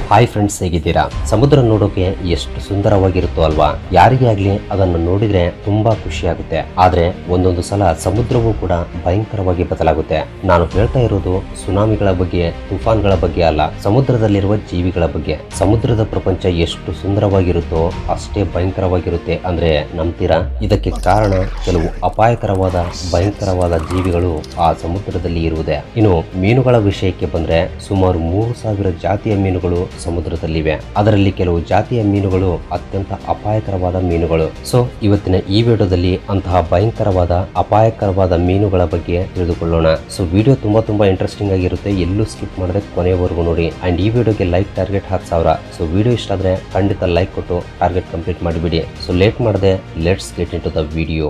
hi friends ಹೇಗಿದ್ದೀರಾ ಸಮುದ್ರ ನೋಡೋಕೆ ಎಷ್ಟು ಸುಂದರವಾಗಿರುತ್ತೋ ಅಲ್ವಾ ಯಾರಿಗೇ ಆಗ್ಲಿ ಅದನ್ನು ನೋಡಿದ್ರೆ ತುಂಬಾ ಖುಷಿ ಆಗುತ್ತೆ ಆದ್ರೆ ಒಂದೊಂದು ಸಲ ಸಮುದ್ರವೂ ಕೂಡ ಭಯಂಕರವಾಗಿ ಬದಲಾಗುತ್ತೆ ನಾನು ಹೇಳ್ತಾ ಇರೋದು ಸುನಾಮಿಗಳ ಬಗ್ಗೆ ತುಫಾನ್ಗಳ ಬಗ್ಗೆ ಅಲ್ಲ ಸಮುದ್ರದಲ್ಲಿರುವ ಜೀವಿಗಳ ಬಗ್ಗೆ ಸಮುದ್ರದ ಪ್ರಪಂಚ ಎಷ್ಟು ಸುಂದರವಾಗಿರುತ್ತೋ ಅಷ್ಟೇ ಭಯಂಕರವಾಗಿರುತ್ತೆ ಅಂದ್ರೆ ನಂಬ್ತೀರಾ ಇದಕ್ಕೆ ಕಾರಣ ಕೆಲವು ಅಪಾಯಕರವಾದ ಭಯಂಕರವಾದ ಜೀವಿಗಳು ಆ ಸಮುದ್ರದಲ್ಲಿ ಇರುವುದೇ ಇನ್ನು ಮೀನುಗಳ ವಿಷಯಕ್ಕೆ ಬಂದ್ರೆ ಸುಮಾರು ಮೂರು ಸಾವಿರ ಜಾತಿಯ ಮೀನುಗಳು ಸಮುದ್ರದಲ್ಲಿವೆ ಅದರಲ್ಲಿ ಕೆಲವು ಜಾತಿಯ ಮೀನುಗಳು ಅತ್ಯಂತ ಅಪಾಯಕರವಾದ ಮೀನುಗಳು ಸೊ ಇವತ್ತಿನ ಈ ವಿಡಿಯೋದಲ್ಲಿ ಅಂತಹ ಭಯಂಕರವಾದ ಅಪಾಯಕರವಾದ ಮೀನುಗಳ ಬಗ್ಗೆ ತಿಳಿದುಕೊಳ್ಳೋಣ ಸೊ ವಿಡಿಯೋ ತುಂಬಾ ತುಂಬಾ ಇಂಟ್ರೆಸ್ಟಿಂಗ್ ಆಗಿರುತ್ತೆ ಎಲ್ಲೂ ಸ್ಕಿಪ್ ಮಾಡದೆ ಕೊನೆಯವರೆಗೂ ನೋಡಿ ಅಂಡ್ ಈ ವಿಡಿಯೋಗೆ ಲೈಕ್ ಟಾರ್ಗೆಟ್ ಹತ್ತು ಸಾವಿರ ಸೊ ವಿಡಿಯೋ ಇಷ್ಟ ಆದ್ರೆ ಖಂಡಿತ ಲೈಕ್ ಕೊಟ್ಟು ಟಾರ್ಗೆಟ್ ಕಂಪ್ಲೀಟ್ ಮಾಡಿಬಿಡಿ ಸೊ ಲೇಟ್ ಮಾಡದೆ let's get into the video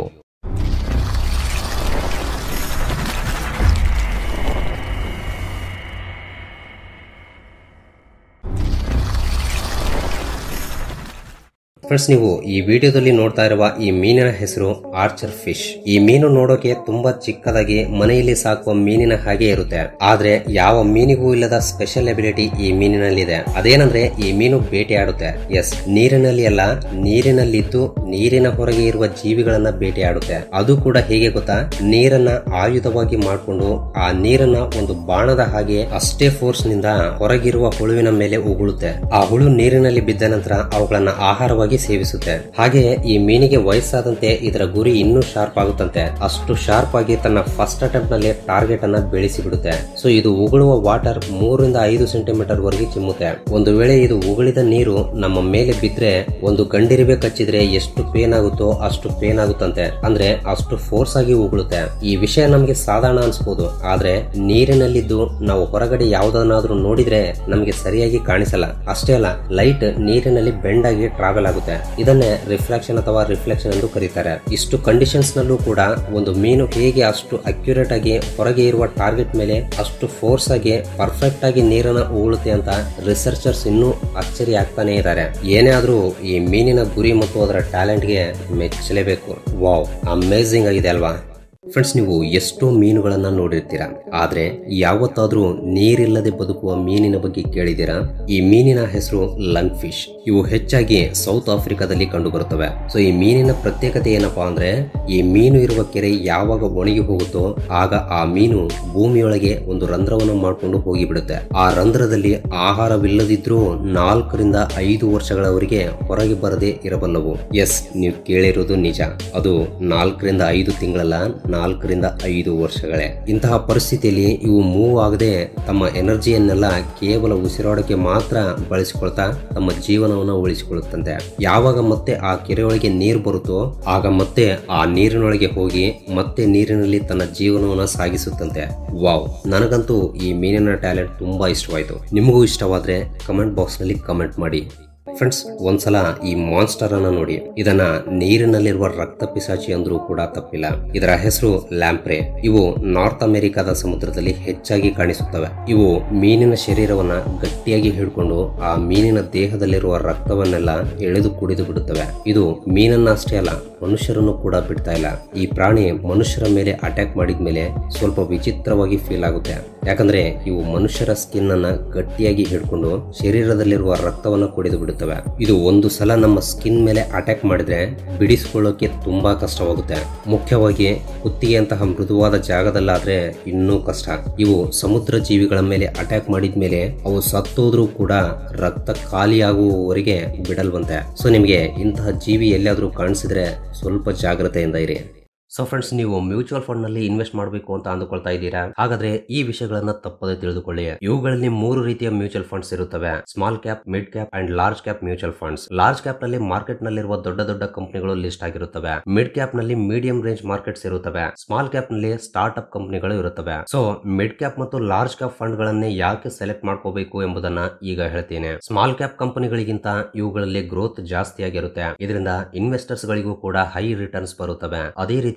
friends ನೀವು ಈ ವಿಡಿಯೋದಲ್ಲಿ ನೋಡ್ತಾ ಇರುವ ಈ ಮೀನಿನ ಹೆಸರು ಆರ್ಚರ್ ಫಿಶ್ ಈ ಮೀನು ನೋಡೋಕೆ ತುಂಬಾ ಚಿಕ್ಕದಾಗಿ ಮನೆಯಲ್ಲಿ ಸಾಕುವ ಮೀನಿನ ಹಾಗೆ ಇರುತ್ತೆ ಆದ್ರೆ ಯಾವ ಮೀನಿಗೂ ಇಲ್ಲದ ಸ್ಪೆಷಲ್ ಎಬಿಲಿಟಿ ಈ ಮೀನಿನಲ್ಲಿದೆ ಅದೇನಂದ್ರೆ ಈ ಮೀನು ಬೇಟೆಯಾಡುತ್ತೆ ಎಸ್ ನೀರಿನಲ್ಲಿ ಅಲ್ಲ ನೀರಿನಲ್ಲಿದ್ದು ನೀರಿನ ಹೊರಗೆ ಇರುವ ಜೀವಿಗಳನ್ನ ಬೇಟೆಯಾಡುತ್ತೆ ಅದು ಕೂಡ ಹೇಗೆ ಗೊತ್ತಾ ನೀರನ್ನ ಆಯುಧವಾಗಿ ಮಾಡಿಕೊಂಡು ಆ ನೀರನ್ನ ಒಂದು ಬಾಣದ ಹಾಗೆ ಅಷ್ಟೇ ಫೋರ್ಸ್ ನಿಂದ ಹೊರಗಿರುವ ಹುಳುವಿನ ಮೇಲೆ ಉಗುಳುತ್ತೆ ಆ ಹುಳು ನೀರಿನಲ್ಲಿ ಬಿದ್ದ ನಂತರ ಅವುಗಳನ್ನ ಆಹಾರವಾಗಿ ಸೇವಿಸುತ್ತೆ ಹಾಗೆ ಈ ಮೀನಿಗೆ ವಯಸ್ಸಾದಂತೆ ಇದರ ಗುರಿ ಇನ್ನೂ ಶಾರ್ಪ್ ಆಗುತ್ತಂತೆ ಅಷ್ಟು ಶಾರ್ಪ್ ಆಗಿ ತನ್ನ ಫಸ್ಟ್ ಅಟೆಂಪ್ಟ್ ನಲ್ಲಿ ಟಾರ್ಗೆಟ್ ಅನ್ನ ಬೆಳೆಸಿ ಬಿಡುತ್ತೆ ಸೊ ಇದು ಉಗುಳುವ ವಾಟರ್ ಮೂರರಿಂದ ಐದು ಸೆಂಟಿಮೀಟರ್ ವರೆಗೆ ಚಿಮ್ಮುತ್ತೆ ಒಂದು ವೇಳೆ ಇದು ಉಗುಳಿದ ನೀರು ನಮ್ಮ ಮೇಲೆ ಬಿದ್ರೆ ಒಂದು ಗಂಡಿರಿವೆ ಕಚ್ಚಿದ್ರೆ ಎಷ್ಟು ಪೇನ್ ಆಗುತ್ತೋ ಅಷ್ಟು ಪೇನ್ ಆಗುತ್ತಂತೆ ಅಂದ್ರೆ ಅಷ್ಟು ಫೋರ್ಸ್ ಆಗಿ ಉಗುಳುತ್ತೆ ಈ ವಿಷಯ ನಮಗೆ ಸಾಧಾರಣ ಅನ್ಸ್ಬೋದು ಆದ್ರೆ ನೀರಿನಲ್ಲಿದ್ದು ನಾವು ಹೊರಗಡೆ ಯಾವುದನ್ನಾದ್ರೂ ನೋಡಿದ್ರೆ ನಮಗೆ ಸರಿಯಾಗಿ ಕಾಣಿಸಲ್ಲ ಅಷ್ಟೇ ಅಲ್ಲ ಲೈಟ್ ನೀರಿನಲ್ಲಿ ಬೆಂಡ್ ಆಗಿ ಟ್ರಾವೆಲ್ ಆಗುತ್ತೆ ಇದನ್ನೇ ರಿಫ್ಲೆಕ್ಷನ್ ಅಥವಾ ರಿಫ್ಲೆಕ್ಷನ್ ಎಂದು ಕರೀತಾರೆ ಇಷ್ಟು ಕಂಡೀಷನ್ಸ್ ನಲ್ಲೂ ಕೂಡ ಒಂದು ಮೀನು ಹೇಗೆ ಅಷ್ಟು ಅಕ್ಯುರೇಟ್ ಆಗಿ ಹೊರಗೆ ಇರುವ ಟಾರ್ಗೆಟ್ ಮೇಲೆ ಅಷ್ಟು ಫೋರ್ಸ್ ಆಗಿ ಪರ್ಫೆಕ್ಟ್ ಆಗಿ ನೀರನ್ನ ಉಗುಳುತ್ತೆ ಅಂತ ರಿಸರ್ಚರ್ಸ್ ಇನ್ನೂ ಅಚ್ಚರಿ ಆಗ್ತಾನೆ ಇದ್ದಾರೆ ಏನೇ ಆದ್ರೂ ಈ ಮೀನಿನ ಗುರಿ ಮತ್ತು ಅದರ ಟ್ಯಾಲೆಂಟ್ಗೆ ಮೆಚ್ಚಲೇಬೇಕು ವಾವ್ ಅಮೇಝಿಂಗ್ ಆಗಿದೆ ಅಲ್ವಾ ಫ್ರೆಂಡ್ಸ್ ನೀವು ಎಷ್ಟೋ ಮೀನುಗಳನ್ನ ನೋಡಿರ್ತೀರಾ ಆದ್ರೆ ಯಾವತ್ತಾದ್ರೂ ನೀರಿಲ್ಲದೆ ಬದುಕುವ ಮೀನಿನ ಬಗ್ಗೆ ಕೇಳಿದ್ದೀರಾ ಈ ಮೀನಿನ ಹೆಸರು ಲಂಗ್ ಫಿಶ್ ಇವು ಹೆಚ್ಚಾಗಿ ಸೌತ್ ಆಫ್ರಿಕಾದಲ್ಲಿ ಕಂಡು ಬರುತ್ತವೆ ಸೊ ಈ ಮೀನಿನ ಪ್ರತ್ಯೇಕತೆ ಏನಪ್ಪಾ ಅಂದ್ರೆ ಈ ಮೀನು ಇರುವ ಕೆರೆ ಯಾವಾಗ ಒಣಗಿ ಹೋಗುತ್ತೋ ಆಗ ಆ ಮೀನು ಭೂಮಿಯೊಳಗೆ ಒಂದು ರಂಧ್ರವನ್ನು ಮಾಡಿಕೊಂಡು ಹೋಗಿಬಿಡುತ್ತೆ ಆ ರಂಧ್ರದಲ್ಲಿ ಆಹಾರವಿಲ್ಲದಿದ್ರೂ ನಾಲ್ಕರಿಂದ ಐದು ವರ್ಷಗಳವರೆಗೆ ಹೊರಗೆ ಬರದೇ ಇರಬಲ್ಲವು ಎಸ್ ನೀವು ಕೇಳಿರೋದು ನಿಜ ಅದು ನಾಲ್ಕರಿಂದ ಐದು ತಿಂಗಳಲ್ಲ ನಾಲ್ಕರಿಂದ ಐದು ವರ್ಷಗಳೇ ಇಂತಹ ಪರಿಸ್ಥಿತಿಯಲ್ಲಿ ಇವು ಮೂವ್ ಆಗದೆ ತಮ್ಮ ಎನರ್ಜಿಯನ್ನೆಲ್ಲ ಕೇವಲ ಉಸಿರಾಡಕ್ಕೆ ಮಾತ್ರ ಬಳಸಿಕೊಳ್ತಾ ತಮ್ಮ ಜೀವನವನ್ನು ಉಳಿಸಿಕೊಳ್ಳುತ್ತಂತೆ ಯಾವಾಗ ಮತ್ತೆ ಆ ಕೆರೆಯೊಳಗೆ ನೀರು ಬರುತ್ತೋ ಆಗ ಮತ್ತೆ ಆ ನೀರಿನೊಳಗೆ ಹೋಗಿ ಮತ್ತೆ ನೀರಿನಲ್ಲಿ ತನ್ನ ಜೀವನವನ್ನು ಸಾಗಿಸುತ್ತಂತೆ ವಾವ್ ನನಗಂತೂ ಈ ಮೀನಿನ ಟ್ಯಾಲೆಂಟ್ ತುಂಬಾ ಇಷ್ಟವಾಯಿತು ನಿಮಗೂ ಇಷ್ಟವಾದ್ರೆ ಕಮೆಂಟ್ ಬಾಕ್ಸ್ ನಲ್ಲಿ ಕಮೆಂಟ್ ಮಾಡಿ ಫ್ರೆಂಡ್ಸ್ ಒಂದ್ಸಲ ಈ ಮಾನ್ಸ್ಟರ್ ಅನ್ನ ನೋಡಿ ಇದನ್ನ ನೀರಿನಲ್ಲಿರುವ ರಕ್ತ ಪಿಸಾಚಿ ಅಂದ್ರೂ ಕೂಡ ತಪ್ಪಿಲ್ಲ ಇದರ ಹೆಸರು ಲ್ಯಾಂಪ್ರೆ ಇವು ನಾರ್ತ್ ಅಮೆರಿಕಾದ ಸಮುದ್ರದಲ್ಲಿ ಹೆಚ್ಚಾಗಿ ಕಾಣಿಸುತ್ತವೆ ಇವು ಮೀನಿನ ಶರೀರವನ್ನ ಗಟ್ಟಿಯಾಗಿ ಹಿಡ್ಕೊಂಡು ಆ ಮೀನಿನ ದೇಹದಲ್ಲಿರುವ ರಕ್ತವನ್ನೆಲ್ಲ ಎಳೆದು ಕುಡಿದು ಬಿಡುತ್ತವೆ ಇದು ಮೀನನ್ನ ಅಷ್ಟೇ ಅಲ್ಲ ಮನುಷ್ಯರನ್ನು ಕೂಡ ಬಿಡ್ತಾ ಇಲ್ಲ ಈ ಪ್ರಾಣಿ ಮನುಷ್ಯರ ಮೇಲೆ ಅಟ್ಯಾಕ್ ಮಾಡಿದ್ಮೇಲೆ ಸ್ವಲ್ಪ ವಿಚಿತ್ರವಾಗಿ ಫೀಲ್ ಆಗುತ್ತೆ ಯಾಕಂದ್ರೆ ಇವು ಮನುಷ್ಯರ ಸ್ಕಿನ್ ಅನ್ನ ಗಟ್ಟಿಯಾಗಿ ಹಿಡ್ಕೊಂಡು ಶರೀರದಲ್ಲಿರುವ ರಕ್ತವನ್ನ ಕುಡಿದು ಬಿಡುತ್ತವೆ ಇದು ಒಂದು ಸಲ ನಮ್ಮ ಸ್ಕಿನ್ ಮೇಲೆ ಅಟ್ಯಾಕ್ ಮಾಡಿದ್ರೆ ಬಿಡಿಸಿಕೊಳ್ಳೋಕೆ ತುಂಬಾ ಕಷ್ಟವಾಗುತ್ತೆ ಮುಖ್ಯವಾಗಿ ಕುತ್ತಿಗೆಯಂತಹ ಮೃದುವಾದ ಜಾಗದಲ್ಲಾದ್ರೆ ಇನ್ನೂ ಕಷ್ಟ ಇವು ಸಮುದ್ರ ಜೀವಿಗಳ ಮೇಲೆ ಅಟ್ಯಾಕ್ ಮಾಡಿದ್ಮೇಲೆ ಅವು ಸತ್ತೋದ್ರೂ ಕೂಡ ರಕ್ತ ಖಾಲಿಯಾಗುವವರೆಗೆ ಬಿಡಲ್ವಂತೆ ಸೊ ನಿಮಗೆ ಇಂತಹ ಜೀವಿ ಎಲ್ಲಿಯಾದ್ರೂ ಕಾಣಿಸಿದ್ರೆ ಸ್ವಲ್ಪ ಜಾಗ್ರತೆಯಿಂದ ಇರಿ ಸೊ ಫ್ರೆಂಡ್ಸ್ ನೀವು ಮ್ಯೂಚುವಲ್ ಫಂಡ್ ನಲ್ಲಿ ಇನ್ವೆಸ್ಟ್ ಮಾಡಬೇಕು ಅಂತ ಅಂದುಕೊಳ್ತಾ ಇದ್ದೀರಾ ಹಾಗಾದ್ರೆ ಈ ವಿಷಯಗಳನ್ನ ತಪ್ಪದೆ ತಿಳಿದುಕೊಳ್ಳಿ ಇವುಗಳಲ್ಲಿ ಮೂರು ರೀತಿಯ ಮ್ಯೂಚುವಲ್ ಫಂಡ್ಸ್ ಇರುತ್ತವೆ small cap mid cap and large cap mutual funds large cap ನಲ್ಲಿ ಮಾರ್ಕೆಟ್ ನಲ್ಲಿರುವ ದೊಡ್ಡ ದೊಡ್ಡ ಕಂಪನಿಗಳು ಲಿಸ್ಟ್ ಆಗಿರುತ್ತವೆ ಮಿಡ್ ಕ್ಯಾಪ್ ನಲ್ಲಿ ಮೀಡಿಯಂ ರೇಂಜ್ ಮಾರ್ಕೆಟ್ಸ್ ಇರುತ್ತವೆ ಸ್ಮಾಲ್ ಕ್ಯಾಪ್ ನಲ್ಲಿ ಸ್ಟಾರ್ಟ್ ಅಪ್ ಕಂಪನಿಗಳು ಇರುತ್ತವೆ ಸೊ ಮಿಡ್ ಕ್ಯಾಪ್ ಮತ್ತು ಲಾರ್ಜ್ ಕ್ಯಾಪ್ ಫಂಡ್ ಗಳನ್ನೇ ಯಾಕೆ ಸೆಲೆಕ್ಟ್ ಮಾಡ್ಕೋಬೇಕು ಎಂಬುದನ್ನ ಈಗ ಹೇಳ್ತೀನಿ ಸ್ಮಾಲ್ ಕ್ಯಾಪ್ ಕಂಪನಿಗಳಿಗಿಂತ ಇವುಗಳಲ್ಲಿ ಗ್ರೋತ್ ಜಾಸ್ತಿ ಆಗಿರುತ್ತೆ ಇದರಿಂದ ಇನ್ವೆಸ್ಟರ್ಸ್ ಗಳಿಗೂ ಕೂಡ ಹೈ ರಿಟರ್ನ್ಸ್ ಬರುತ್ತವೆ ಅದೇ ರೀತಿ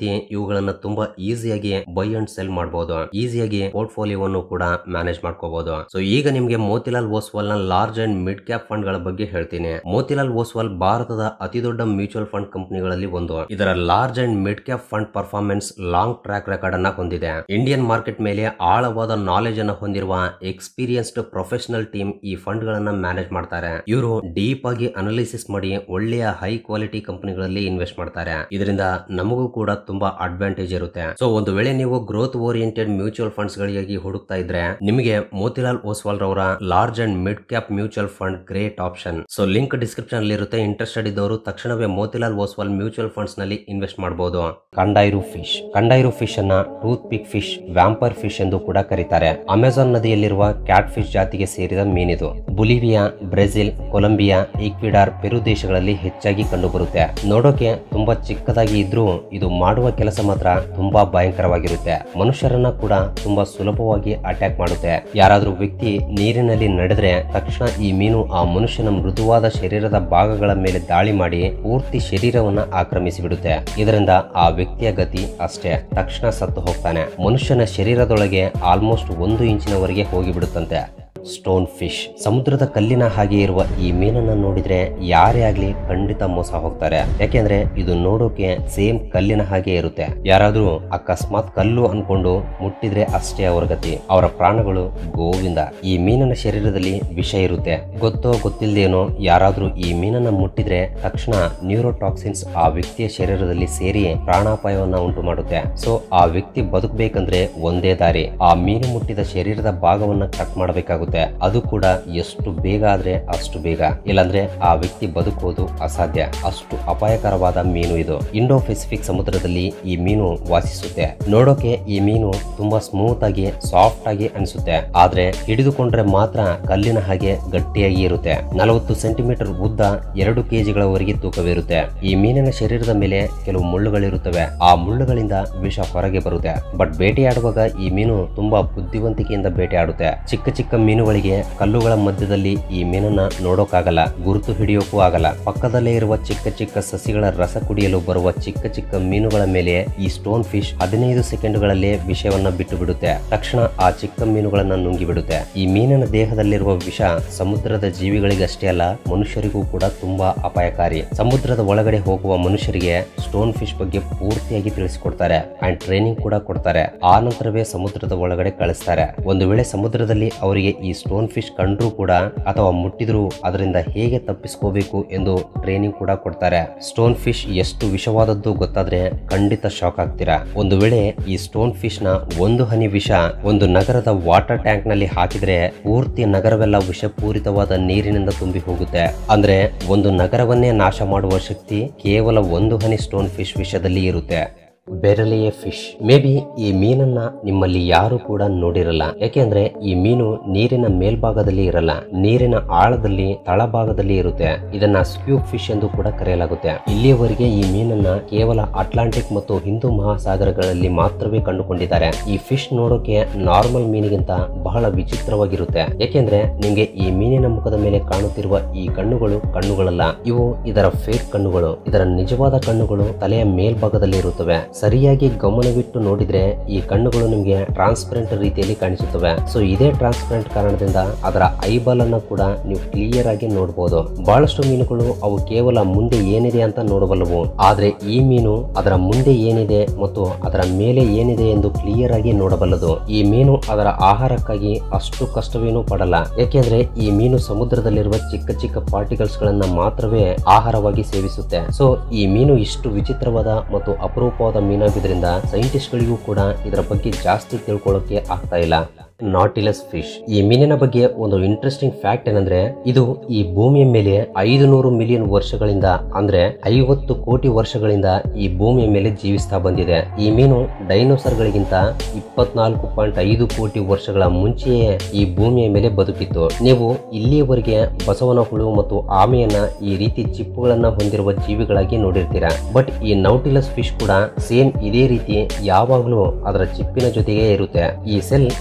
ಬಳಸಿ ಇವುಗಳನ್ನ ತುಂಬಾ ಈಸಿಯಾಗಿ ಬೈ ಅಂಡ್ ಸೆಲ್ ಮಾಡಬಹುದು ಈಸಿಯಾಗಿ ಪೋರ್ಟ್ಫೋಲಿಯೋವನ್ನು ಕೂಡ ಮ್ಯಾನೇಜ್ ಮಾಡ್ಕೋಬಹುದು ಸೊ ಈಗ ನಿಮ್ಗೆ ಮೋತಿಲಾಲ್ ಓಸ್ವಾಲ್ ನ large and mid cap fund ಗಳ ಬಗ್ಗೆ ಹೇಳ್ತೀನಿ ಮೋತಿಲಾಲ್ ಓಸ್ವಾಲ್ ಭಾರತದ ಅತಿ ದೊಡ್ಡ ಮ್ಯೂಚುವಲ್ ಫಂಡ್ ಕಂಪನಿಗಳಲ್ಲಿ ಒಂದು ಇದರ large and mid cap fund performance long track record ಅನ್ನ ಹೊಂದಿದೆ ಇಂಡಿಯನ್ ಮಾರ್ಕೆಟ್ ಮೇಲೆ ಆಳವಾದ ನಾಲೆಜ್ ಅನ್ನು ಹೊಂದಿರುವ ಎಕ್ಸ್ಪೀರಿಯನ್ಸ್ಡ್ ಪ್ರೊಫೆಷನಲ್ ಟೀಮ್ ಈ ಫಂಡ್ ಗಳನ್ನ ಮ್ಯಾನೇಜ್ ಮಾಡ್ತಾರೆ ಇವರು ಡೀಪ್ ಆಗಿ ಅನಾಲಿಸಿಸ್ ಮಾಡಿ ಒಳ್ಳೆಯ ಹೈ ಕ್ವಾಲಿಟಿ ಕಂಪನಿಗಳಲ್ಲಿ ಇನ್ವೆಸ್ಟ್ ಮಾಡ್ತಾರೆ ಇದರಿಂದ ನಮಗೂ ಕೂಡ ತುಂಬಾ ಅಡ್ವಾಂಟೇಜ್ ಇರುತ್ತೆ ಸೊ ಒಂದು ವೇಳೆ ನೀವು ಗ್ರೋತ್ ಓರಿಯೆಂಟೆಡ್ ಮ್ಯೂಚುವಲ್ ಫಂಡ್ಸ್ ಗಳಿಗಾಗಿ ಹುಡುಕ್ತಾ ಇದ್ರೆ ನಿಮಗೆ ಮೋತಿಲಾಲ್ ಓಸ್ವಾಲ್ ರವರ large and mid cap mutual fund great option so link description ಅಲ್ಲಿ ಇರುತ್ತೆ ಇಂಟ್ರೆಸ್ಟೆಡ್ ಇದ್ದವರು ತಕ್ಷಣವೇ ಮೋತಿಲಾಲ್ ಓಸ್ವಾಲ್ ಮ್ಯೂಚುವಲ್ ಫಂಡ್ಸ್ ನಲ್ಲಿ ಇನ್ವೆಸ್ಟ್ ಮಾಡಬಹುದು ಕಂಡೈರು ಫಿಶ್ ಕಂಡೈರು ಫಿಶ್ ಅನ್ನ toothpick fish vampire fish ಎಂದು ಕೂಡ ಕರೀತಾರೆ ಅಮೆಜಾನ್ ನದಿಯಲ್ಲಿರುವ ಕ್ಯಾಟ್ ಫಿಶ್ ಜಾತಿಗೆ ಸೇರಿದ ಮೀನಿದು ಬುಲಿವಿಯಾ ಬ್ರೆಜಿಲ್ ಕೊಲಂಬಿಯಾ ಈಕ್ವಿಡಾರ್ ಪೆರು ದೇಶಗಳಲ್ಲಿ ಹೆಚ್ಚಾಗಿ ಕಂಡುಬರುತ್ತೆ ನೋಡೋಕೆ ತುಂಬಾ ಚಿಕ್ಕದಾಗಿ ಇದ್ರೂ ಇದು ಮಾಡುವ ಕೆಲಸ ಮಾತ್ರ ತುಂಬಾ ಭಯಂಕರವಾಗಿರುತ್ತೆ ಮನುಷ್ಯರನ್ನ ಕೂಡ ತುಂಬಾ ಸುಲಭವಾಗಿ ಅಟ್ಯಾಕ್ ಮಾಡುತ್ತೆ ಯಾರಾದ್ರೂ ವ್ಯಕ್ತಿ ನೀರಿನಲ್ಲಿ ನಡೆದ್ರೆ ತಕ್ಷಣ ಈ ಮೀನು ಆ ಮನುಷ್ಯನ ಮೃದುವಾದ ಶರೀರದ ಭಾಗಗಳ ಮೇಲೆ ದಾಳಿ ಮಾಡಿ ಪೂರ್ತಿ ಶರೀರವನ್ನ ಆಕ್ರಮಿಸಿ ಬಿಡುತ್ತೆ ಇದರಿಂದ ಆ ವ್ಯಕ್ತಿಯ ಗತಿ ಅಷ್ಟೇ ತಕ್ಷಣ ಸತ್ತು ಹೋಗ್ತಾನೆ ಮನುಷ್ಯನ ಶರೀರದೊಳಗೆ ಆಲ್ಮೋಸ್ಟ್ ಒಂದು ಇಂಚಿನವರೆಗೆ ಹೋಗಿಬಿಡುತ್ತಂತೆ ಸ್ಟೋನ್ ಫಿಶ್ ಸಮುದ್ರದ ಕಲ್ಲಿನ ಹಾಗೆ ಇರುವ ಈ ಮೀನನ್ನ ನೋಡಿದ್ರೆ ಯಾರೇ ಆಗ್ಲಿ ಖಂಡಿತ ಮೋಸ ಹೋಗ್ತಾರೆ ಯಾಕೆಂದ್ರೆ ಇದು ನೋಡೋಕೆ ಸೇಮ್ ಕಲ್ಲಿನ ಹಾಗೆ ಇರುತ್ತೆ ಯಾರಾದ್ರೂ ಅಕಸ್ಮಾತ್ ಕಲ್ಲು ಅನ್ಕೊಂಡು ಮುಟ್ಟಿದ್ರೆ ಅಷ್ಟೇ ಅವರ ಗತಿ ಅವರ ಪ್ರಾಣಗಳು ಗೋವಿಂದ ಈ ಮೀನಿನ ಶರೀರದಲ್ಲಿ ವಿಷ ಇರುತ್ತೆ ಗೊತ್ತೋ ಗೊತ್ತಿಲ್ಲದೇನೋ ಯಾರಾದ್ರೂ ಈ ಮೀನನ್ನ ಮುಟ್ಟಿದ್ರೆ ತಕ್ಷಣ ನ್ಯೂರೋಟಾಕ್ಸಿನ್ಸ್ ಆ ವ್ಯಕ್ತಿಯ ಶರೀರದಲ್ಲಿ ಸೇರಿ ಪ್ರಾಣಾಪಾಯವನ್ನ ಉಂಟು ಮಾಡುತ್ತೆ ಸೊ ಆ ವ್ಯಕ್ತಿ ಬದುಕಬೇಕಂದ್ರೆ ಒಂದೇ ದಾರಿ ಆ ಮೀನು ಮುಟ್ಟಿದ ಶರೀರದ ಭಾಗವನ್ನ ಕಟ್ ಮಾಡಬೇಕಾಗುತ್ತೆ ಅದು ಕೂಡ ಎಷ್ಟು ಬೇಗ ಆದ್ರೆ ಅಷ್ಟು ಬೇಗ ಇಲ್ಲಾಂದ್ರೆ ಆ ವ್ಯಕ್ತಿ ಬದುಕುವುದು ಅಸಾಧ್ಯ ಅಷ್ಟು ಅಪಾಯಕರವಾದ ಮೀನು ಇದು ಇಂಡೋ ಪೆಸಿಫಿಕ್ ಸಮುದ್ರದಲ್ಲಿ ಈ ಮೀನು ವಾಸಿಸುತ್ತೆ ನೋಡೋಕೆ ಈ ಮೀನು ತುಂಬಾ ಸ್ಮೂತ್ ಆಗಿ ಸಾಫ್ಟ್ ಆಗಿ ಅನಿಸುತ್ತೆ ಆದ್ರೆ ಹಿಡಿದುಕೊಂಡ್ರೆ ಮಾತ್ರ ಕಲ್ಲಿನ ಹಾಗೆ ಗಟ್ಟಿಯಾಗಿ ಇರುತ್ತೆ ನಲವತ್ತು ಸೆಂಟಿಮೀಟರ್ ಉದ್ದ ಎರಡು ಕೆಜಿಗಳವರೆಗೆ ತೂಕವಿರುತ್ತೆ ಈ ಮೀನಿನ ಶರೀರದ ಮೇಲೆ ಕೆಲವು ಮುಳ್ಳುಗಳಿರುತ್ತವೆ ಆ ಮುಳ್ಳುಗಳಿಂದ ವಿಷ ಹೊರಗೆ ಬರುತ್ತೆ ಬಟ್ ಬೇಟೆಯಾಡುವಾಗ ಈ ಮೀನು ತುಂಬಾ ಬುದ್ಧಿವಂತಿಕೆಯಿಂದ ಬೇಟೆಯಾಡುತ್ತೆ ಚಿಕ್ಕ ಚಿಕ್ಕ ಮೀನುಗಳಿಗೆ ಕಲ್ಲುಗಳ ಮಧ್ಯದಲ್ಲಿ ಈ ಮೀನನ್ನ ನೋಡೋಕ್ಕಾಗಲ್ಲ ಗುರುತು ಹಿಡಿಯೋಕ್ಕೂ ಆಗಲ್ಲ ಪಕ್ಕದಲ್ಲೇ ಇರುವ ಚಿಕ್ಕ ಚಿಕ್ಕ ಸಸಿಗಳ ರಸ ಕುಡಿಯಲು ಬರುವ ಚಿಕ್ಕ ಚಿಕ್ಕ ಮೀನುಗಳ ಮೇಲೆ ಈ ಸ್ಟೋನ್ ಫಿಶ್ ಹದಿನೈದು ಸೆಕೆಂಡ್ಗಳಲ್ಲೇ ವಿಷಯವನ್ನ ಬಿಟ್ಟು ಬಿಡುತ್ತೆ ತಕ್ಷಣ ಆ ಚಿಕ್ಕ ಮೀನುಗಳನ್ನ ನುಂಗಿ ಬಿಡುತ್ತೆ ಈ ಮೀನಿನ ದೇಹದಲ್ಲಿರುವ ವಿಷ ಸಮುದ್ರದ ಜೀವಿಗಳಿಗಷ್ಟೇ ಅಲ್ಲ ಮನುಷ್ಯರಿಗೂ ಕೂಡ ತುಂಬಾ ಅಪಾಯಕಾರಿ ಸಮುದ್ರದ ಒಳಗಡೆ ಹೋಗುವ ಮನುಷ್ಯರಿಗೆ ಸ್ಟೋನ್ ಫಿಶ್ ಬಗ್ಗೆ ಪೂರ್ತಿಯಾಗಿ ತಿಳಿಸಿಕೊಡ್ತಾರೆ ಅಂಡ್ ಟ್ರೈನಿಂಗ್ ಕೂಡ ಕೊಡ್ತಾರೆ ಆ ನಂತರವೇ ಸಮುದ್ರದ ಒಳಗಡೆ ಕಳಿಸ್ತಾರೆ ಒಂದು ವೇಳೆ ಸಮುದ್ರದಲ್ಲಿ ಅವರಿಗೆ ಈ ಸ್ಟೋನ್ ಫಿಶ್ ಕಂಡ್ರೂ ಕೂಡ ಅಥವಾ ಮುಟ್ಟಿದ್ರು ಅದರಿಂದ ಹೇಗೆ ತಪ್ಪಿಸ್ಕೋಬೇಕು ಎಂದು ಟ್ರೈನಿಂಗ್ ಕೂಡ ಕೊಡ್ತಾರೆ ಸ್ಟೋನ್ ಫಿಶ್ ಎಷ್ಟು ವಿಷವಾದದ್ದು ಗೊತ್ತಾದ್ರೆ ಖಂಡಿತ ಶಾಕ್ ಆಗ್ತೀರಾ ಒಂದು ವೇಳೆ ಈ ಸ್ಟೋನ್ ಫಿಶ್ ನ ಒಂದು ಹನಿ ವಿಷ ಒಂದು ನಗರದ ವಾಟರ್ ಟ್ಯಾಂಕ್ ನಲ್ಲಿ ಹಾಕಿದ್ರೆ ಪೂರ್ತಿ ನಗರವೆಲ್ಲ ವಿಷಪೂರಿತವಾದ ನೀರಿನಿಂದ ತುಂಬಿ ಹೋಗುತ್ತೆ ಅಂದ್ರೆ ಒಂದು ನಗರವನ್ನೇ ನಾಶ ಮಾಡುವ ಶಕ್ತಿ ಕೇವಲ ಒಂದು ಹನಿ ಸ್ಟೋನ್ ಫಿಶ್ ವಿಷದಲ್ಲಿ ಇರುತ್ತೆ ಬೆರಳೆಯ ಫಿಶ್ ಮೇ ಬಿ ಈ ಮೀನನ್ನ ನಿಮ್ಮಲ್ಲಿ ಯಾರು ಕೂಡ ನೋಡಿರಲ್ಲ ಯಾಕೆಂದ್ರೆ ಈ ಮೀನು ನೀರಿನ ಮೇಲ್ಭಾಗದಲ್ಲಿ ಇರಲ್ಲ ನೀರಿನ ಆಳದಲ್ಲಿ ತಳಭಾಗದಲ್ಲಿ ಇರುತ್ತೆ ಇದನ್ನ ಸ್ಕ್ಯೂಬ್ ಫಿಶ್ ಎಂದು ಕೂಡ ಕರೆಯಲಾಗುತ್ತೆ ಇಲ್ಲಿಯವರೆಗೆ ಈ ಮೀನನ್ನ ಕೇವಲ ಅಟ್ಲಾಂಟಿಕ್ ಮತ್ತು ಹಿಂದೂ ಮಹಾಸಾಗರಗಳಲ್ಲಿ ಮಾತ್ರವೇ ಕಂಡುಕೊಂಡಿದ್ದಾರೆ ಈ ಫಿಶ್ ನೋಡೋಕೆ ನಾರ್ಮಲ್ ಮೀನಿಗಿಂತ ಬಹಳ ವಿಚಿತ್ರವಾಗಿರುತ್ತೆ ಯಾಕೆಂದ್ರೆ ನಿಮ್ಗೆ ಈ ಮೀನಿನ ಮುಖದ ಮೇಲೆ ಕಾಣುತ್ತಿರುವ ಈ ಕಣ್ಣುಗಳು ಕಣ್ಣುಗಳಲ್ಲ ಇವು ಇದರ ಫೇಕ್ ಕಣ್ಣುಗಳು ಇದರ ನಿಜವಾದ ಕಣ್ಣುಗಳು ತಲೆಯ ಮೇಲ್ಭಾಗದಲ್ಲಿ ಇರುತ್ತವೆ ಸರಿಯಾಗಿ ಗಮನವಿಟ್ಟು ನೋಡಿದ್ರೆ ಈ ಕಣ್ಣುಗಳು ನಿಮ್ಗೆ ಟ್ರಾನ್ಸ್ಪರೆಂಟ್ ರೀತಿಯಲ್ಲಿ ಕಾಣಿಸುತ್ತವೆ ಸೊ ಇದೇ ಟ್ರಾನ್ಸ್ಪರೆಂಟ್ ಕಾರಣದಿಂದ ಅದರ ಐಬಾಲ್ ಅನ್ನ ಕೂಡ ನೀವು ಕ್ಲಿಯರ್ ಆಗಿ ನೋಡಬಹುದು ಬಹಳಷ್ಟು ಮೀನುಗಳು ಅವು ಕೇವಲ ಮುಂದೆ ಏನಿದೆ ಅಂತ ನೋಡಬಲ್ಲವು ಆದ್ರೆ ಈ ಮೀನು ಅದರ ಮುಂದೆ ಏನಿದೆ ಮತ್ತು ಅದರ ಮೇಲೆ ಏನಿದೆ ಎಂದು ಕ್ಲಿಯರ್ ಆಗಿ ನೋಡಬಲ್ಲದು ಈ ಮೀನು ಅದರ ಆಹಾರಕ್ಕಾಗಿ ಅಷ್ಟು ಕಷ್ಟವೇನೂ ಪಡಲ್ಲ ಯಾಕೆಂದ್ರೆ ಈ ಮೀನು ಸಮುದ್ರದಲ್ಲಿರುವ ಚಿಕ್ಕ ಚಿಕ್ಕ ಪಾರ್ಟಿಕಲ್ಸ್ ಗಳನ್ನ ಮಾತ್ರವೇ ಆಹಾರವಾಗಿ ಸೇವಿಸುತ್ತೆ ಸೊ ಈ ಮೀನು ಇಷ್ಟು ವಿಚಿತ್ರವಾದ ಮತ್ತು ಅಪರೂಪವಾದ ಮೀನಾಗಿದ್ರಿಂದ ಸೈಂಟಿಸ್ಟ್ ಗಳಿಗೂ ಕೂಡ ಇದರ ಬಗ್ಗೆ ಜಾಸ್ತಿ ತಿಳ್ಕೊಳ್ಳೋಕೆ ಆಗ್ತಾ ಇಲ್ಲ ನಾಟಿಲಸ್ ಫಿಶ್ ಈ ಮೀನಿನ ಬಗ್ಗೆ ಒಂದು ಇಂಟ್ರೆಸ್ಟಿಂಗ್ ಫ್ಯಾಕ್ಟ್ ಏನಂದ್ರೆ ಇದು ಈ ಭೂಮಿಯ ಮೇಲೆ ಐದು ನೂರು ಮಿಲಿಯನ್ ವರ್ಷಗಳಿಂದ ಅಂದ್ರೆ ಐವತ್ತು ಕೋಟಿ ವರ್ಷಗಳಿಂದ ಈ ಭೂಮಿಯ ಮೇಲೆ ಜೀವಿಸ್ತಾ ಬಂದಿದೆ ಈ ಮೀನು ಡೈನೋಸರ್ ಗಳಿಗಿಂತ ಇಪ್ಪತ್ನಾಲ್ಕು ಪಾಯಿಂಟ್ ಐದು ಕೋಟಿ ವರ್ಷಗಳ ಮುಂಚೆಯೇ ಈ ಭೂಮಿಯ ಮೇಲೆ ಬದುಕಿತ್ತು ನೀವು ಇಲ್ಲಿಯವರೆಗೆ ಬಸವನ ಹುಳು ಮತ್ತು ಆಮೆಯನ್ನ ಈ ರೀತಿ ಚಿಪ್ಪುಗಳನ್ನ ಹೊಂದಿರುವ ಜೀವಿಗಳಾಗಿ ನೋಡಿರ್ತೀರಾ ಬಟ್ ಈ ನೌಟಿಲಸ್ ಫಿಶ್ ಕೂಡ ಸೇಮ್ ಇದೇ ರೀತಿ ಯಾವಾಗಲೂ ಅದರ ಚಿಪ್ಪಿನ ಜೊತೆಗೆ ಇರುತ್ತೆ ಈ ಸೆಲ್ ಈ ಜೀವಿ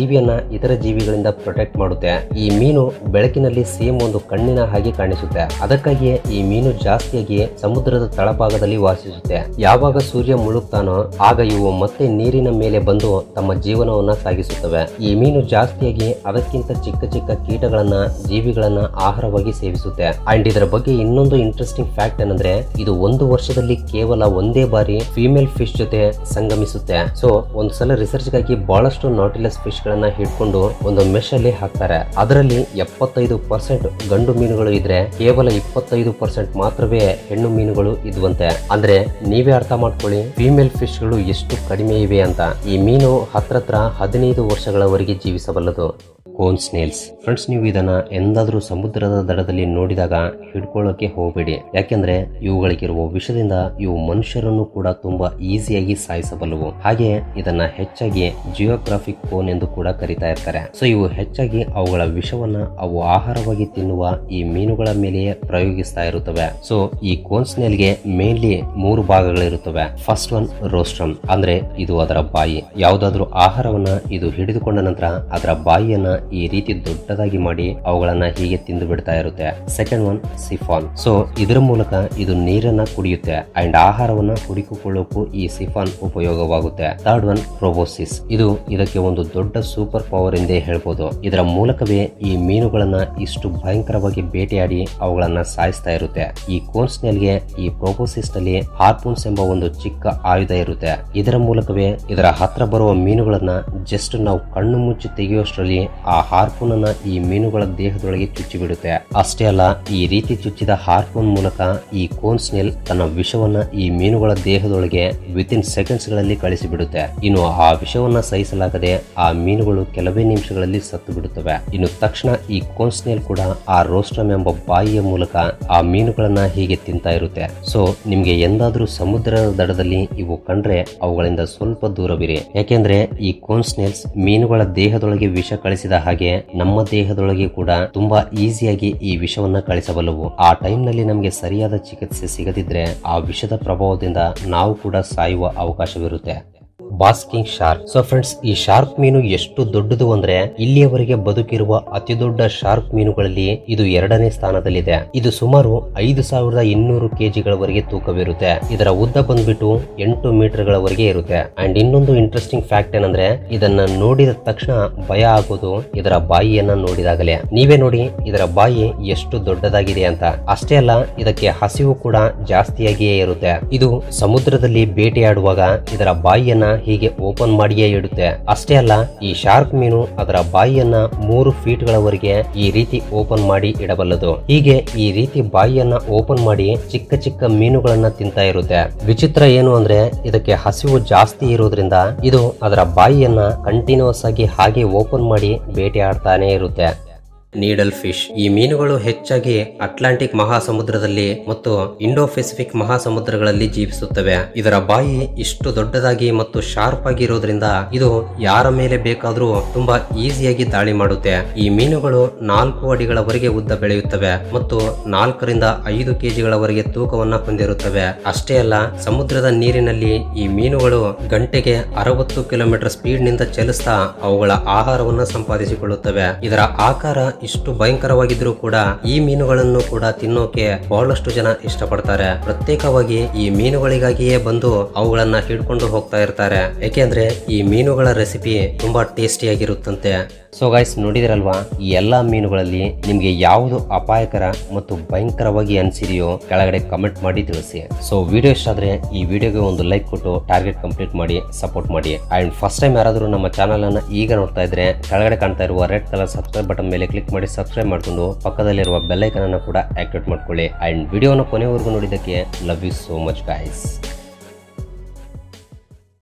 ಜೀವಿಯನ್ನ ಇತರ ಜೀವಿಗಳಿಂದ ಪ್ರೊಟೆಕ್ಟ್ ಮಾಡುತ್ತೆ ಈ ಮೀನು ಬೆಳಕಿನಲ್ಲಿ ಸೇಮ್ ಒಂದು ಕಣ್ಣಿನ ಹಾಗೆ ಕಾಣಿಸುತ್ತೆ ಅದಕ್ಕಾಗಿಯೇ ಈ ಮೀನು ಜಾಸ್ತಿಯಾಗಿ ಸಮುದ್ರದ ತಳಭಾಗದಲ್ಲಿ ವಾಸಿಸುತ್ತೆ ಯಾವಾಗ ಸೂರ್ಯ ಮುಳುಗ್ತಾನೋ ಆಗ ಇವು ಮತ್ತೆ ನೀರಿನ ಮೇಲೆ ಬಂದು ತಮ್ಮ ಜೀವನವನ್ನ ಸಾಗಿಸುತ್ತವೆ ಈ ಮೀನು ಜಾಸ್ತಿಯಾಗಿ ಅದಕ್ಕಿಂತ ಚಿಕ್ಕ ಚಿಕ್ಕ ಕೀಟಗಳನ್ನ ಜೀವಿಗಳನ್ನ ಆಹಾರವಾಗಿ ಸೇವಿಸುತ್ತೆ ಅಂಡ್ ಇದರ ಬಗ್ಗೆ ಇನ್ನೊಂದು ಇಂಟ್ರೆಸ್ಟಿಂಗ್ ಫ್ಯಾಕ್ಟ್ ಏನಂದ್ರೆ ಇದು ಒಂದು ವರ್ಷದಲ್ಲಿ ಕೇವಲ ಒಂದೇ ಬಾರಿ ಫಿಮೇಲ್ ಫಿಶ್ ಜೊತೆ ಸಂಗಮಿಸುತ್ತೆ ಸೊ ಒಂದ್ಸಲ ರಿಸರ್ಚ್ ಗಾಗಿ ಬಹಳಷ್ಟು ನಾಟಿಲಸ್ ಫಿಶ್ ಗಳನ್ನ ಹಿಡ್ಕೊಂಡು ಒಂದು ಮೆಶ್ ಅಲ್ಲಿ ಹಾಕ್ತಾರೆ ಅದರಲ್ಲಿ ಎಪ್ಪತ್ತೈದು ಪರ್ಸೆಂಟ್ ಗಂಡು ಮೀನುಗಳು ಇದ್ರೆ ಕೇವಲ ಇಪ್ಪತ್ತೈದು ಪರ್ಸೆಂಟ್ ಮಾತ್ರವೇ ಹೆಣ್ಣು ಮೀನುಗಳು ಇದ್ವಂತೆ ಅಂದ್ರೆ ನೀವೇ ಅರ್ಥ ಮಾಡ್ಕೊಳ್ಳಿ ಫಿಮೇಲ್ ಫಿಶ್ ಗಳು ಎಷ್ಟು ಕಡಿಮೆ ಇವೆ ಅಂತ ಈ ಮೀನು ಹತ್ರತ್ರ ಹದಿನೈದು ವರ್ಷಗಳವರೆಗೆ ಜೀವಿಸಬಲ್ಲದು ಕೋನ್ ಸ್ನೇಲ್ಸ್ ಫ್ರೆಂಡ್ಸ್ ನೀವು ಇದನ್ನ ಎಂದಾದ್ರೂ ಸಮುದ್ರದ ದಡದಲ್ಲಿ ನೋಡಿದಾಗ ಹಿಡ್ಕೊಳ್ಳೋಕೆ ಹೋಗಬೇಡಿ ಯಾಕೆಂದ್ರೆ ಇವುಗಳಿಗಿರುವ ವಿಷದಿಂದ ಇವು ಮನುಷ್ಯರನ್ನು ಕೂಡ ತುಂಬಾ ಈಸಿಯಾಗಿ ಸಾಯಿಸಬಲ್ಲವು ಹಾಗೆ ಇದನ್ನ ಹೆಚ್ಚಾಗಿ ಜಿಯೋಗ್ರಾಫಿಕ್ ಕೋನ್ ಎಂದು ಕೂಡ ಕರೀತಾ ಇರ್ತಾರೆ ಸೊ ಇವು ಹೆಚ್ಚಾಗಿ ಅವುಗಳ ವಿಷವನ್ನ ಅವು ಆಹಾರವಾಗಿ ತಿನ್ನುವ ಈ ಮೀನುಗಳ ಮೇಲೆಯೇ ಪ್ರಯೋಗಿಸ್ತಾ ಇರುತ್ತವೆ ಸೊ ಈ ಕೋನ್ ಸ್ನೇಲ್ಗೆ ಮೇನ್ಲಿ ಮೂರು ಭಾಗಗಳಿರುತ್ತವೆ ಫಸ್ಟ್ ಒನ್ ರೋಸ್ಟ್ರಮ್ ಅಂದ್ರೆ ಇದು ಅದರ ಬಾಯಿ ಯಾವುದಾದ್ರೂ ಆಹಾರವನ್ನ ಇದು ಹಿಡಿದುಕೊಂಡ ನಂತರ ಅದರ ಬಾಯಿಯನ್ನ ಈ ರೀತಿ ದೊಡ್ಡದಾಗಿ ಮಾಡಿ ಅವುಗಳನ್ನ ಹೀಗೆ ತಿಂದು ಬಿಡ್ತಾ ಇರುತ್ತೆ ಸೆಕೆಂಡ್ ಒನ್ ಸಿಫಾನ್ ಸೊ ಇದರ ಮೂಲಕ ಇದು ನೀರನ್ನ ಕುಡಿಯುತ್ತೆ ಅಂಡ್ ಆಹಾರವನ್ನ ಹುಡುಕಿಕೊಳ್ಳೋಕು ಈ ಸಿಫಾನ್ ಉಪಯೋಗವಾಗುತ್ತೆ ಥರ್ಡ್ ಒನ್ ಪ್ರೋಬೋಸಿಸ್ ಇದು ಇದಕ್ಕೆ ಒಂದು ದೊಡ್ಡ ಸೂಪರ್ ಪವರ್ ಎಂದೇ ಹೇಳ್ಬೋದು ಇದರ ಮೂಲಕವೇ ಈ ಮೀನುಗಳನ್ನ ಇಷ್ಟು ಭಯಂಕರವಾಗಿ ಬೇಟೆಯಾಡಿ ಅವುಗಳನ್ನ ಸಾಯಿಸ್ತಾ ಇರುತ್ತೆ ಈ ಕೋನ್ಸ್ನೆಲ್ಗೆ ಈ ಪ್ರೋಬೋಸಿಸ್ ನಲ್ಲಿ ಹಾರ್ಪೂನ್ಸ್ ಎಂಬ ಒಂದು ಚಿಕ್ಕ ಆಯುಧ ಇರುತ್ತೆ ಇದರ ಮೂಲಕವೇ ಇದರ ಹತ್ರ ಬರುವ ಮೀನುಗಳನ್ನ ಜಸ್ಟ್ ನಾವು ಕಣ್ಣು ಮುಚ್ಚಿ ತೆಗೆಯುವಷ್ಟರಲ್ಲಿ ಆ ಹಾರ್ಪೂನ್ ಅನ್ನ ಈ ಮೀನುಗಳ ದೇಹದೊಳಗೆ ಚುಚ್ಚಿಬಿಡುತ್ತೆ ಅಷ್ಟೇ ಅಲ್ಲ ಈ ರೀತಿ ಚುಚ್ಚಿದ ಹಾರ್ಪೂನ್ ಮೂಲಕ ಈ ಕೋನ್ ಸ್ನೇಲ್ ತನ್ನ ವಿಷವನ್ನ ಈ ಮೀನುಗಳ ದೇಹದೊಳಗೆ ವಿತ್ ಇನ್ ಸೆಕೆಂಡ್ಸ್ ಗಳಲ್ಲಿ ಕಳಿಸಿಬಿಡುತ್ತೆ ಇನ್ನು ಆ ವಿಷವನ್ನ ಸಹಿಸಲಾಗದೆ ಆ ಮೀನುಗಳು ಕೆಲವೇ ನಿಮಿಷಗಳಲ್ಲಿ ಸತ್ತು ಬಿಡುತ್ತವೆ ಇನ್ನು ತಕ್ಷಣ ಈ ಕೋನ್ ಸ್ನೇಲ್ ಕೂಡ ಆ ರೋಸ್ಟ್ರಮ್ ಎಂಬ ಬಾಯಿಯ ಮೂಲಕ ಆ ಮೀನುಗಳನ್ನ ಹೀಗೆ ತಿಂತಾ ಇರುತ್ತೆ ಸೊ ನಿಮ್ಗೆ ಎಂದಾದ್ರೂ ಸಮುದ್ರದ ದಡದಲ್ಲಿ ಇವು ಕಂಡ್ರೆ ಅವುಗಳಿಂದ ಸ್ವಲ್ಪ ದೂರವಿರಿ ಯಾಕೆಂದ್ರೆ ಈ ಕೋನ್ ಸ್ನೇಲ್ಸ್ ಮೀನುಗಳ ದೇಹದೊಳಗೆ ವಿಷ ಕಳಿಸಿದ ಹಾಗೆ ನಮ್ಮ ದೇಹದೊಳಗೆ ಕೂಡ ತುಂಬಾ ಈಸಿಯಾಗಿ ಈ ವಿಷವನ್ನ ಕಳಿಸಬಲ್ಲವು ಆ ಟೈಮ್ ನಲ್ಲಿ ನಮಗೆ ಸರಿಯಾದ ಚಿಕಿತ್ಸೆ ಸಿಗದಿದ್ರೆ ಆ ವಿಷದ ಪ್ರಭಾವದಿಂದ ನಾವು ಕೂಡ ಸಾಯುವ ಅವಕಾಶವಿರುತ್ತೆ ಬಾಸ್ಕಿಂಗ್ ಶಾರ್ಕ್ ಸೊ ಫ್ರೆಂಡ್ಸ್ ಈ ಶಾರ್ಕ್ ಮೀನು ಎಷ್ಟು ದೊಡ್ಡದು ಅಂದ್ರೆ ಇಲ್ಲಿಯವರೆಗೆ ಬದುಕಿರುವ ಅತಿ ದೊಡ್ಡ ಶಾರ್ಕ್ ಮೀನುಗಳಲ್ಲಿ ಇದು ಎರಡನೇ ಸ್ಥಾನದಲ್ಲಿದೆ ಇದು ಸುಮಾರು ಐದು ಸಾವಿರದ ಇನ್ನೂರು ಕೆಜಿಗಳವರೆಗೆ ತೂಕವಿರುತ್ತೆ ಇದರ ಉದ್ದ ಬಂದ್ಬಿಟ್ಟು ಎಂಟು ಮೀಟರ್ ಗಳವರೆಗೆ ಇರುತ್ತೆ ಅಂಡ್ ಇನ್ನೊಂದು ಇಂಟ್ರೆಸ್ಟಿಂಗ್ ಫ್ಯಾಕ್ಟ್ ಏನಂದ್ರೆ ಇದನ್ನ ನೋಡಿದ ತಕ್ಷಣ ಭಯ ಆಗೋದು ಇದರ ಬಾಯಿಯನ್ನ ನೋಡಿದಾಗಲೇ ನೀವೇ ನೋಡಿ ಇದರ ಬಾಯಿ ಎಷ್ಟು ದೊಡ್ಡದಾಗಿದೆ ಅಂತ ಅಷ್ಟೇ ಅಲ್ಲ ಇದಕ್ಕೆ ಹಸಿವು ಕೂಡ ಜಾಸ್ತಿಯಾಗಿಯೇ ಇರುತ್ತೆ ಇದು ಸಮುದ್ರದಲ್ಲಿ ಬೇಟೆಯಾಡುವಾಗ ಇದರ ಬಾಯಿಯನ್ನ ಹೀಗೆ ಓಪನ್ ಮಾಡಿಯೇ ಇಡುತ್ತೆ ಅಷ್ಟೇ ಅಲ್ಲ ಈ ಶಾರ್ಕ್ ಮೀನು ಅದರ ಬಾಯಿಯನ್ನ ಮೂರು ಫೀಟ್ ಗಳವರೆಗೆ ಈ ರೀತಿ ಓಪನ್ ಮಾಡಿ ಇಡಬಲ್ಲದು ಹೀಗೆ ಈ ರೀತಿ ಬಾಯಿಯನ್ನ ಓಪನ್ ಮಾಡಿ ಚಿಕ್ಕ ಚಿಕ್ಕ ಮೀನುಗಳನ್ನ ತಿಂತಾ ಇರುತ್ತೆ ವಿಚಿತ್ರ ಏನು ಅಂದ್ರೆ ಇದಕ್ಕೆ ಹಸಿವು ಜಾಸ್ತಿ ಇರೋದ್ರಿಂದ ಇದು ಅದರ ಬಾಯಿಯನ್ನ ಕಂಟಿನ್ಯೂಸ್ ಆಗಿ ಹಾಗೆ ಓಪನ್ ಮಾಡಿ ಬೇಟೆ ಆಡ್ತಾನೆ ಇರುತ್ತೆ ನೀಡಲ್ ಫಿಶ್ ಈ ಮೀನುಗಳು ಹೆಚ್ಚಾಗಿ ಅಟ್ಲಾಂಟಿಕ್ ಮಹಾಸಮುದ್ರದಲ್ಲಿ ಮತ್ತು ಇಂಡೋ ಪೆಸಿಫಿಕ್ ಮಹಾಸಮುದ್ರಗಳಲ್ಲಿ ಜೀವಿಸುತ್ತವೆ ಇದರ ಬಾಯಿ ಇಷ್ಟು ದೊಡ್ಡದಾಗಿ ಮತ್ತು ಶಾರ್ಪ್ ಆಗಿರೋದ್ರಿಂದ ಇದು ಯಾರ ಮೇಲೆ ಬೇಕಾದ್ರೂ ತುಂಬಾ ಈಸಿಯಾಗಿ ದಾಳಿ ಮಾಡುತ್ತೆ ಈ ಮೀನುಗಳು ನಾಲ್ಕು ಅಡಿಗಳವರೆಗೆ ಉದ್ದ ಬೆಳೆಯುತ್ತವೆ ಮತ್ತು ನಾಲ್ಕರಿಂದ ಐದು ಕೆಜಿಗಳವರೆಗೆ ತೂಕವನ್ನ ಹೊಂದಿರುತ್ತವೆ ಅಷ್ಟೇ ಅಲ್ಲ ಸಮುದ್ರದ ನೀರಿನಲ್ಲಿ ಈ ಮೀನುಗಳು ಗಂಟೆಗೆ ಅರವತ್ತು ಕಿಲೋಮೀಟರ್ ಸ್ಪೀಡ್ ನಿಂದ ಚಲಿಸ್ತಾ ಅವುಗಳ ಆಹಾರವನ್ನ ಸಂಪಾದಿಸಿಕೊಳ್ಳುತ್ತವೆ ಇದರ ಆಕಾರ ಇಷ್ಟು ಭಯಂಕರವಾಗಿದ್ರೂ ಕೂಡ ಈ ಮೀನುಗಳನ್ನು ಕೂಡ ತಿನ್ನೋಕೆ ಬಹಳಷ್ಟು ಜನ ಇಷ್ಟಪಡ್ತಾರೆ ಪ್ರತ್ಯೇಕವಾಗಿ ಈ ಮೀನುಗಳಿಗಾಗಿಯೇ ಬಂದು ಅವುಗಳನ್ನ ಹಿಡ್ಕೊಂಡು ಹೋಗ್ತಾ ಇರ್ತಾರೆ ಯಾಕೆಂದ್ರೆ ಈ ಮೀನುಗಳ ರೆಸಿಪಿ ತುಂಬಾ ಟೇಸ್ಟಿಯಾಗಿರುತ್ತಂತೆ ಸೊ ಗೈಸ್ ನೋಡಿದಿರಲ್ವಾ ಈ ಎಲ್ಲಾ ಮೀನುಗಳಲ್ಲಿ ನಿಮ್ಗೆ ಯಾವುದು ಅಪಾಯಕರ ಮತ್ತು ಭಯಂಕರವಾಗಿ ಅನಿಸಿದೆಯೋ ಕೆಳಗಡೆ ಕಮೆಂಟ್ ಮಾಡಿ ತಿಳಿಸಿ ಸೊ ವಿಡಿಯೋ ಇಷ್ಟ ಆದ್ರೆ ಈ ವಿಡಿಯೋಗೆ ಒಂದು ಲೈಕ್ ಕೊಟ್ಟು ಟಾರ್ಗೆಟ್ ಕಂಪ್ಲೀಟ್ ಮಾಡಿ ಸಪೋರ್ಟ್ ಮಾಡಿ ಅಂಡ್ ಫಸ್ಟ್ ಟೈಮ್ ಯಾರಾದರೂ ನಮ್ಮ ಚಾನಲ್ ಅನ್ನ ಈಗ ನೋಡ್ತಾ ಇದ್ರೆ ಕೆಳಗಡೆ ಕಾಣ್ತಾ ಇರುವ ರೆಡ್ ಕಲರ್ ಸಬ್ಸ್ಕ್ರೈಬ್ ಬಟನ್ ಮೇಲೆ ಕ್ಲಿಕ್ ಮಾಡಿ ಸಬ್ಸ್ಕ್ರೈಬ್ ಮಾಡ್ಕೊಂಡು ಪಕ್ಕದಲ್ಲಿರುವ ಬೆಲ್ಲೈಕನ್ ಅನ್ನು ಕೂಡ ಆಕ್ಟಿವೇಟ್ ಮಾಡ್ಕೊಳ್ಳಿ ಅಂಡ್ ವಿಡಿಯೋನ ಕೊನೆವರೆಗೂ ನೋಡಿದ್ದಕ್ಕೆ love you so much guys